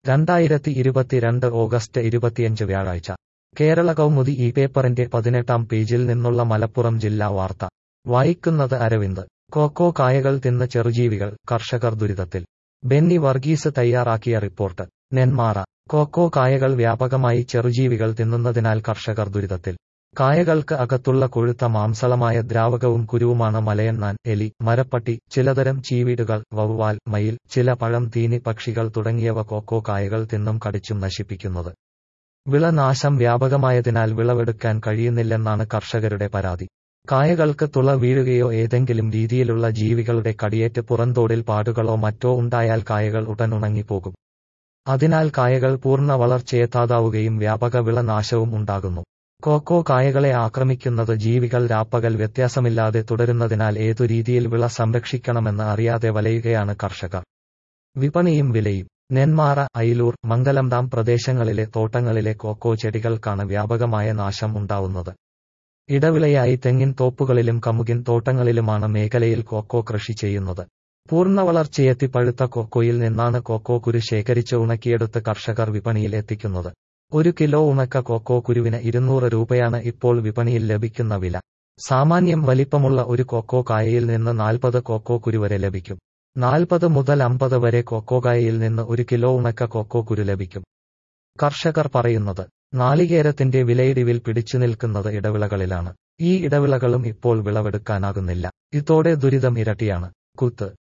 രണ്ടായിരത്തി ഇരുപത്തിരണ്ട് ഓഗസ്റ്റ് ഇരുപത്തിയഞ്ച് വ്യാഴാഴ്ച കേരള കൗമുദി ഈ പേപ്പറിന്റെ പതിനെട്ടാം പേജിൽ നിന്നുള്ള മലപ്പുറം ജില്ലാ വാർത്ത വായിക്കുന്നത് അരവിന്ദ് കോക്കോ കായകൾ തിന്ന് ചെറുജീവികൾ കർഷകർ ദുരിതത്തിൽ ബെന്നി വർഗീസ് തയ്യാറാക്കിയ റിപ്പോർട്ട് നെന്മാറ കോക്കോ കായകൾ വ്യാപകമായി ചെറുജീവികൾ തിന്നുന്നതിനാൽ കർഷകർ ദുരിതത്തിൽ കായകൾക്ക് അകത്തുള്ള കൊഴുത്ത മാംസളമായ ദ്രാവകവും കുരുവുമാണ് മലയണ്ണാൻ എലി മരപ്പട്ടി ചിലതരം ചീവീടുകൾ വവ്വാൽ മയിൽ ചില പഴം തീനി പക്ഷികൾ തുടങ്ങിയവ കോക്കോ കായകൾ തിന്നും കടിച്ചും നശിപ്പിക്കുന്നത് വിളനാശം വ്യാപകമായതിനാൽ വിളവെടുക്കാൻ കഴിയുന്നില്ലെന്നാണ് കർഷകരുടെ പരാതി കായകൾക്ക് തുള വീഴുകയോ ഏതെങ്കിലും രീതിയിലുള്ള ജീവികളുടെ കടിയേറ്റ് പുറന്തോടിൽ പാടുകളോ മറ്റോ ഉണ്ടായാൽ കായകൾ ഉടൻ ഉണങ്ങിപ്പോകും അതിനാൽ കായകൾ പൂർണ്ണ വളർച്ചയെത്താതാവുകയും വ്യാപക വിളനാശവും ഉണ്ടാകുന്നു കോക്കോ കായകളെ ആക്രമിക്കുന്നത് ജീവികൾ രാപ്പകൽ വ്യത്യാസമില്ലാതെ തുടരുന്നതിനാൽ ഏതു രീതിയിൽ വിള സംരക്ഷിക്കണമെന്ന് അറിയാതെ വലയുകയാണ് കർഷകർ വിപണിയും വിലയും നെന്മാറ അയിലൂർ മംഗലം ഡാം പ്രദേശങ്ങളിലെ തോട്ടങ്ങളിലെ കോക്കോ ചെടികൾക്കാണ് വ്യാപകമായ നാശം ഉണ്ടാവുന്നത് ഇടവിളയായി തെങ്ങിൻ തോപ്പുകളിലും കമുകിൻ തോട്ടങ്ങളിലുമാണ് മേഖലയിൽ കോക്കോ കൃഷി ചെയ്യുന്നത് പൂർണ്ണ വളർച്ചയെത്തി പഴുത്ത കൊക്കോയിൽ നിന്നാണ് കോക്കോ കുരു ശേഖരിച്ച് ഉണക്കിയെടുത്ത് കർഷകർ വിപണിയിൽ എത്തിക്കുന്നത് ഒരു കിലോ ഉണക്ക കോക്കോ കുരുവിന് ഇരുന്നൂറ് രൂപയാണ് ഇപ്പോൾ വിപണിയിൽ ലഭിക്കുന്ന വില സാമാന്യം വലിപ്പമുള്ള ഒരു കോക്കോ കായയിൽ നിന്ന് നാൽപ്പത് കോക്കോ കുരു വരെ ലഭിക്കും നാൽപ്പത് മുതൽ അമ്പത് വരെ കോക്കോ കായയിൽ നിന്ന് ഒരു കിലോ ഉണക്ക കോക്കോ കുരു ലഭിക്കും കർഷകർ പറയുന്നത് നാളികേരത്തിന്റെ വിലയിടിവിൽ പിടിച്ചു നിൽക്കുന്നത് ഇടവിളകളിലാണ് ഈ ഇടവിളകളും ഇപ്പോൾ വിളവെടുക്കാനാകുന്നില്ല ഇതോടെ ദുരിതം ഇരട്ടിയാണ് കുത്ത്